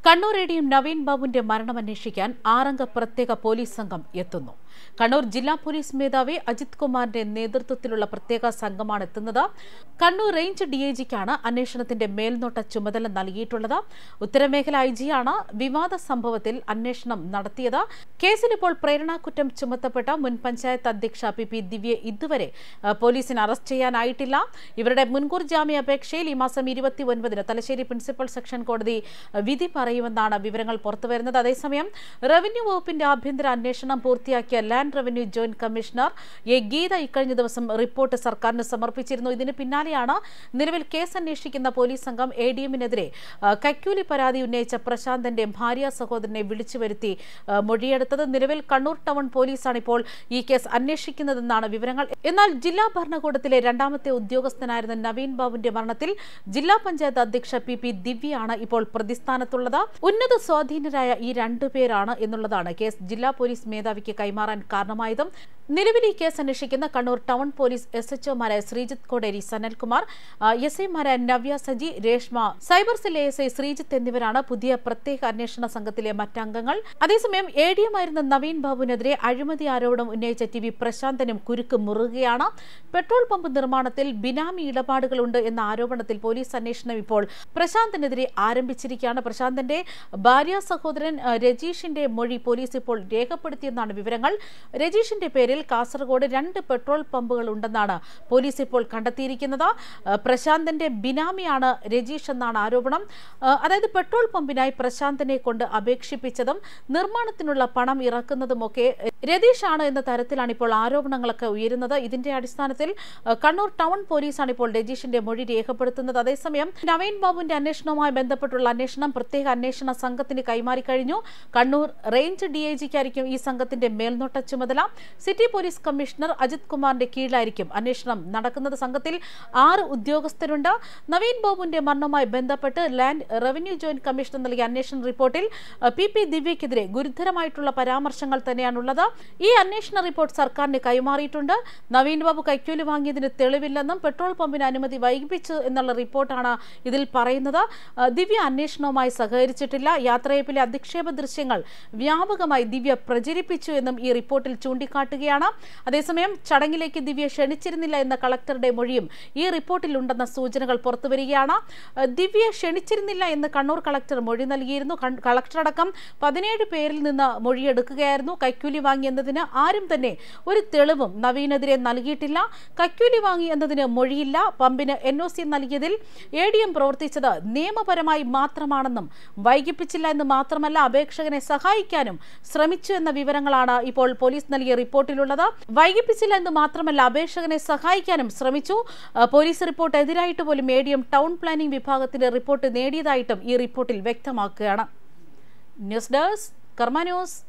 Kannur A D M Naveen ബാബുവിന്റെ മരണം അന്വേഷിക്കാൻ ആറംഗ പ്രത്യേക പോലീസ് സംഘം എത്തുന്നു കണ്ണൂർ ജില്ലാ പോലീസ് മേധാവി അജിത് കുമാറിന്റെ നേതൃത്വത്തിലുള്ള പ്രത്യേക സംഘമാണ് എത്തുന്നത് കണ്ണൂർ റേഞ്ച് ഡിഐജിക്കാണ് അന്വേഷണത്തിന്റെ മേൽനോട്ട ചുമതല നൽകിയിട്ടുള്ളത് ഉത്തരമേഖല ഐ ജിയാണ് വിവാദ സംഭവത്തിൽ അന്വേഷണം നടത്തിയത് കേസിൽ ഇപ്പോൾ പ്രേരണാകുറ്റം ചുമത്തപ്പെട്ട മുൻ പഞ്ചായത്ത് അധ്യക്ഷ പി പി ദിവ്യയെ ഇതുവരെ ആ, പോലീസിന് അറസ്റ്റ് ചെയ്യാനായിട്ടില്ല ഇവരുടെ മുൻകൂർ ജാമ്യാപേക്ഷയിൽ ഈ മാസം ഇരുപത്തി ഒൻപതിന് തലശ്ശേരി പ്രിൻസിപ്പൽ സെക്ഷൻ കോടതി ആ, വിധി പറയുമെന്നാണ് വിവരങ്ങൾ പുറത്തുവരുന്നത് അതേസമയം റവന്യൂ വകുപ്പിന്റെ ആഭ്യന്തര അന്വേഷണം പൂർത്തിയാക്കിയ land revenue joint commissioner A Geetha ഇക്കഴിഞ്ഞ ദിവസം റിപ്പോർട്ട് സർക്കാരിന് സമർപ്പിച്ചിരുന്നു ഇതിന് പിന്നാലെയാണ് നിലവിൽ കേസ് അന്വേഷിക്കുന്ന പോലീസ് സംഘം എ ഡി എമ്മിനെതിരെ കൈക്കൂലി പരാതി ഉന്നയിച്ച പ്രശാന്തന്റെ ഭാര്യ സഹോദരനെ വിളിച്ചു വരുത്തി ആ, മൊഴിയെടുത്തത് നിലവിൽ കണ്ണൂർ ടൗൺ പോലീസാണ് ഇപ്പോൾ ഈ കേസ് അന്വേഷിക്കുന്നതെന്നാണ് വിവരങ്ങൾ എന്നാൽ ജില്ലാ ഭരണകൂടത്തിലെ രണ്ടാമത്തെ ഉദ്യോഗസ്ഥനായിരുന്ന നവീൻ ബാബുവിന്റെ മരണത്തിൽ ജില്ലാ പഞ്ചായത്ത് അധ്യക്ഷ പി പി ദിവ്യയാണ് ഇപ്പോൾ പ്രതിസ്ഥാനത്തുള്ളത് ഉന്നത സ്വാധീനരായ ഈ രണ്ടുപേരാണ് എന്നുള്ളതാണ് കേസ് ജില്ലാ പോലീസ് മേധാവിക്ക് കൈമാറാൻ കാരണമായതും നിലവിൽ ഈ കേസ് അന്വേഷിക്കുന്ന കണ്ണൂർ ടൗൺ പോലീസ് എസ് എച്ച്ഒമാരായ ശ്രീജിത്ത് കോടേരി സനൽകുമാർ എസ് ഐമാരായ Navya Saji Reshma cyber cell S I Sreejith എന്നിവരാണ് പുതിയ പ്രത്യേക അന്വേഷണ സംഘത്തിലെ മറ്റംഗങ്ങൾ അതേസമയം എ ഡി എം ആയിരുന്ന നവീൻ ബാബുവിനെതിരെ അഴിമതി ആരോപണം ഉന്നയിച്ച ടി വി പ്രശാന്തനും കുരുക്ക് മുറുകയാണ് പെട്രോൾ പമ്പ് നിർമ്മാണത്തിൽ ബിനാമി ഇടപാടുകളുണ്ട് എന്ന ആരോപണത്തിൽ പോലീസ് അന്വേഷണം ഇപ്പോൾ പ്രശാന്തിനെതിരെ ആരംഭിച്ചിരിക്കുകയാണ് പ്രശാന്തന്റെ ഭാര്യ സഹോദരൻ ആ, രജീഷിന്റെ മൊഴി പോലീസ് ഇപ്പോൾ രേഖപ്പെടുത്തിയെന്നാണ് വിവരങ്ങൾ രജീഷിന്റെ പേരിൽ കാസർഗോഡ് രണ്ട് പെട്രോൾ പമ്പുകൾ ഉണ്ടെന്നാണ് പോലീസ് ഇപ്പോൾ കണ്ടെത്തിയിരിക്കുന്നത് ആ, പ്രശാന്തന്റെ ബിനാമിയാണ് രജീഷ് എന്നാണ് ആരോപണം ആ, അതായത് പെട്രോൾ പമ്പിനായി പ്രശാന്തനെ കൊണ്ട് അപേക്ഷിപ്പിച്ചതും നിർമ്മാണത്തിനുള്ള പണം ഇറക്കുന്നതുമൊക്കെ രതീഷാണ് എന്ന തരത്തിലാണ് ഇപ്പോൾ ആരോപണങ്ങളൊക്കെ ഉയരുന്നത് ഇതിന്റെ അടിസ്ഥാനത്തിൽ ആ, കണ്ണൂർ ടൗൺ പോലീസാണ് ഇപ്പോൾ രജീഷിന്റെ മൊഴി രേഖപ്പെടുത്തുന്നത് അതേസമയം നവീൻ ബാബുവിന്റെ അന്വേഷണവുമായി ബന്ധപ്പെട്ടുള്ള അന്വേഷണം പ്രത്യേക അന്വേഷണ സംഘത്തിന് കൈമാറി കഴിഞ്ഞു കണ്ണൂർ റേഞ്ച് ഡിഐജിക്കായിരിക്കും ഈ സംഘത്തിന്റെ മേൽനോട്ട ചുമതല സിറ്റി പോലീസ് കമ്മീഷണർ അജിത് കുമാറിന്റെ കീഴിലായിരിക്കും അന്വേഷണം നടക്കുന്നത് സംഘത്തിൽ ആറ് ഉദ്യോഗസ്ഥരുണ്ട് നവീൻ ബാബുവിന്റെ മരണവുമായി ബന്ധപ്പെട്ട് ലാൻഡ് റവന്യൂ ജോയിന്റ് കമ്മീഷണർ നൽകിയ അന്വേഷണ റിപ്പോർട്ടിൽ അഹ്, പി പി ദിവ്യക്കെതിരെ ഗുരുതരമായിട്ടുള്ള പരാമർശങ്ങൾ തന്നെയാണുള്ളത് ഈ അന്വേഷണ റിപ്പോർട്ട് സർക്കാരിന് കൈമാറിയിട്ടുണ്ട് നവീൻ ബാബു കൈക്കൂലി വാങ്ങിയതിന് തെളിവില്ലെന്നും പെട്രോൾ പമ്പിന് അനുമതി വൈകിപ്പിച്ചു എന്നുള്ള റിപ്പോർട്ടാണ് ഇതിൽ പറയുന്നത് അഹ്, ദിവ്യ അന്വേഷണവുമായി സഹകരിച്ചിട്ടില്ല യാത്രയപ്പിലെ അധിക്ഷേപ ദൃശ്യങ്ങൾ വ്യാപകമായി ദിവ്യ പ്രചരിപ്പിച്ചു എന്നും ഈ റിപ്പോർട്ടിൽ ചൂണ്ടിക്കാട്ടുകയാണ് അതേസമയം ചടങ്ങിലേക്ക് ദിവ്യ ക്ഷണിച്ചിരുന്നില്ല എന്ന കളക്ടറുടെ മൊഴിയും ഈ റിപ്പോർട്ടിൽ ഉണ്ടെന്ന സൂചനകൾ പുറത്തുവരികയാണ് അഹ്, ദിവ്യ ക്ഷണിച്ചിരുന്നില്ല എന്ന് കണ്ണൂർ കളക്ടർ മൊഴി നൽകിയിരുന്നു കൺ- കളക്ടർ അടക്കം പതിനേഴ് പേരിൽ നിന്ന് മൊഴിയെടുക്കുകയായിരുന്നു കൈക്കൂലി വാങ്ങി എന്നതിന് ആരും തന്നെ ഒരു തെളിവും നവീനെതിരെ നൽകിയിട്ടില്ല കൈക്കൂലി വാങ്ങി എന്നതിന് മൊഴിയില്ല പമ്പിന് എൻ ഒ സി നൽകിയതിൽ എ ഡി എം പ്രവർത്തിച്ചത് നിയമപരമായി മാത്രമാണെന്നും വൈകിപ്പിച്ചില്ല എന്ന് മാത്രമല്ല അപേക്ഷകനെ സഹായിക്കാനും ശ്രമിച്ചു എന്ന വിവരങ്ങളാണ് ഇപ്പോൾ പോലീസ് നൽകിയ റിപ്പോർട്ടിലുള്ളത് വൈകിപ്പിച്ചില്ല എന്ന് മാത്രമല്ല അപേക്ഷകനെ സഹായിക്കാനും ശ്രമിച്ചു ആ, പോലീസ് റിപ്പോർട്ട് എതിരായിട്ട് പോലും A D M town planning വിഭാഗത്തിന്റെ റിപ്പോർട്ട് നേടിയതായിട്ടും ഈ റിപ്പോർട്ടിൽ വ്യക്തമാക്കുകയാണ് ന്യൂസ് ഡെസ്ക് കർമ്മ ന്യൂസ്